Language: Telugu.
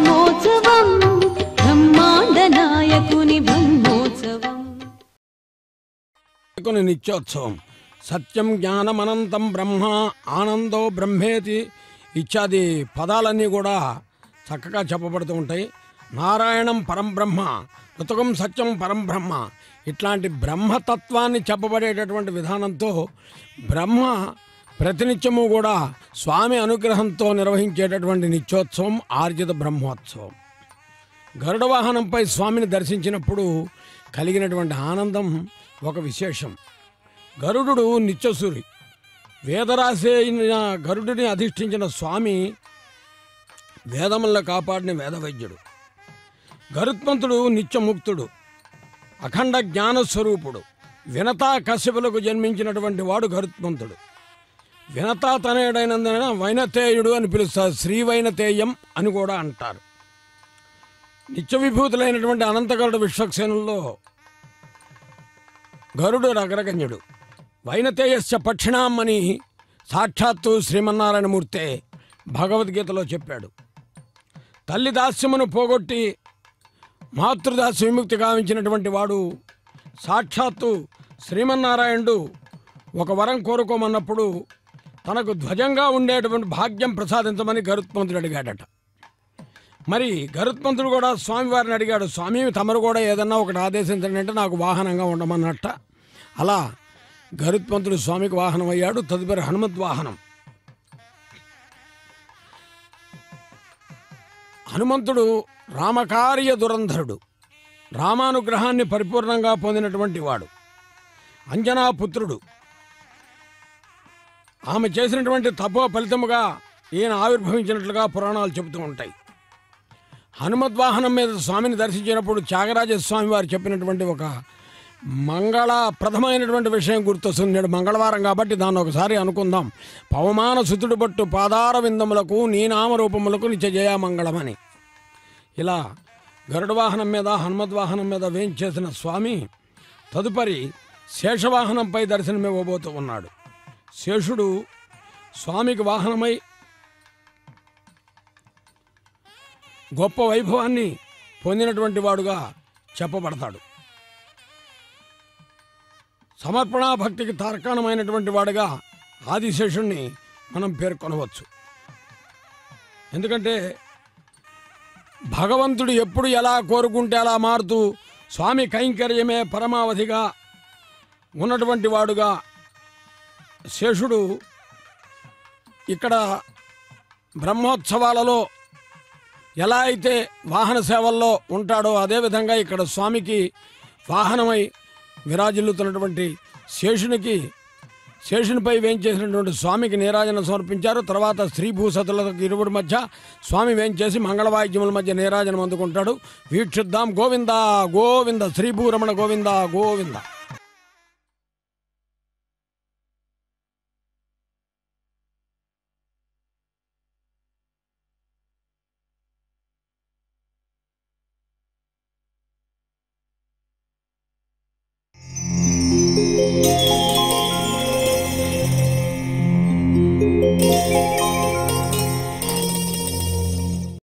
బ్రహ్మోత్సవం బ్రహ్మాండ నాయకుని బ్రహ్మోత్సవం కొన్ని నిత్యోత్సవం సత్యం జ్ఞానమనంతం బ్రహ్మ ఆనందో బ్రహ్మేతి ఇత్యాది పదాలన్నీ కూడా చక్కగా చెప్పబడుతూ ఉంటాయి నారాయణం పరం బ్రహ్మ ఋతకం సత్యం పరం బ్రహ్మ ఇట్లాంటి బ్రహ్మతత్వాన్ని చెప్పబడేటటువంటి విధానంతో బ్రహ్మ ప్రతినిత్యము కూడా స్వామి అనుగ్రహంతో నిర్వహించేటటువంటి నిత్యోత్సవం ఆర్జిత బ్రహ్మోత్సవం గరుడ వాహనంపై స్వామిని దర్శించినప్పుడు కలిగినటువంటి ఆనందం ఒక విశేషం గరుడు నిత్యసూరి వేదరాశి అయిన గరుడిని అధిష్ఠించిన స్వామి వేదములను కాపాడిన వేదవైద్యుడు గరుత్మంతుడు నిత్యముక్తుడు అఖండ జ్ఞానస్వరూపుడు వినతా కశ్యపులకు జన్మించినటువంటి వాడు గరుత్మంతుడు వినతా తనయుడైనందున వైనతేయుడు అని పిలుస్తారు శ్రీ వైనతేయం అని కూడా అంటారు నిత్య విభూతులైనటువంటి అనంతగరుడు విశ్వక్సేనుల్లో గరుడు రగరగంజుడు వైనతేయస్య పక్షిణాం అని సాక్షాత్తు శ్రీమన్నారాయణమూర్తే భగవద్గీతలో చెప్పాడు తల్లి దాస్యమును పోగొట్టి మాతృదాస్య విముక్తి గావించినటువంటి వాడు సాక్షాత్తు శ్రీమన్నారాయణుడు ఒక వరం కోరుకోమన్నప్పుడు తనకు ధ్వజంగా ఉండేటువంటి భాగ్యం ప్రసాదించమని గరుత్మంతుడు అడిగాడట మరి గరుత్మంతుడు కూడా స్వామివారిని అడిగాడు స్వామి తమరు కూడా ఏదన్నా ఒకటి ఆదేశించండి అంటే నాకు వాహనంగా ఉండమన్నట్ట అలా గరుత్మంతుడు స్వామికి వాహనం అయ్యాడు తదుపరి హనుమద్ వాహనం హనుమంతుడు రామకార్య దురంధరుడు రామానుగ్రహాన్ని పరిపూర్ణంగా పొందినటువంటి వాడు అంజనా పుత్రుడు ఆమె చేసినటువంటి తపో ఫలితముగా ఈయన ఆవిర్భవించినట్లుగా పురాణాలు చెబుతూ ఉంటాయి హనుమద్వాహనం మీద స్వామిని దర్శించినప్పుడు త్యాగరాజ స్వామి వారు చెప్పినటువంటి ఒక మంగళప్రదమైనటువంటి విషయం గుర్తొస్తుంది నేడు మంగళవారం కాబట్టి దాన్ని ఒకసారి అనుకుందాం పవమాన సుతుడు బట్టు పాదార విందములకు నీ నామరూపములకు నిత్య జయామంగళమని ఇలా గరుడ వాహనం మీద హనుమద్వాహనం మీద వేయించేసిన స్వామి తదుపరి శేషవాహనంపై దర్శనమివ్వబోతూ ఉన్నాడు శేషుడు స్వామికి వాహనమై గొప్ప వైభవాన్ని పొందినటువంటి వాడుగా చెప్పబడతాడు సమర్పణా భక్తికి తార్కాణమైనటువంటి వాడుగా ఆదిశేషుణ్ణి మనం పేర్కొనవచ్చు ఎందుకంటే భగవంతుడు ఎప్పుడు ఎలా కోరుకుంటే అలా మారుతూ స్వామి కైంకర్యమే పరమావధిగా ఉన్నటువంటి వాడుగా శేషుడు ఇక్కడ బ్రహ్మోత్సవాలలో ఎలా అయితే వాహన సేవల్లో ఉంటాడో అదేవిధంగా ఇక్కడ స్వామికి వాహనమై విరాజిల్లుతున్నటువంటి శేషునికి శేషునిపై వేంచేసినటువంటి స్వామికి నీరాజన సమర్పించారు తర్వాత స్త్రీ భూసతులకు ఇరువురి మధ్య స్వామి వేంచేసి మంగళవాద్యముల మధ్య నీరాజనం అందుకుంటాడు వీక్షిద్దాం గోవింద గోవింద శ్రీభూరమణ గోవింద గోవింద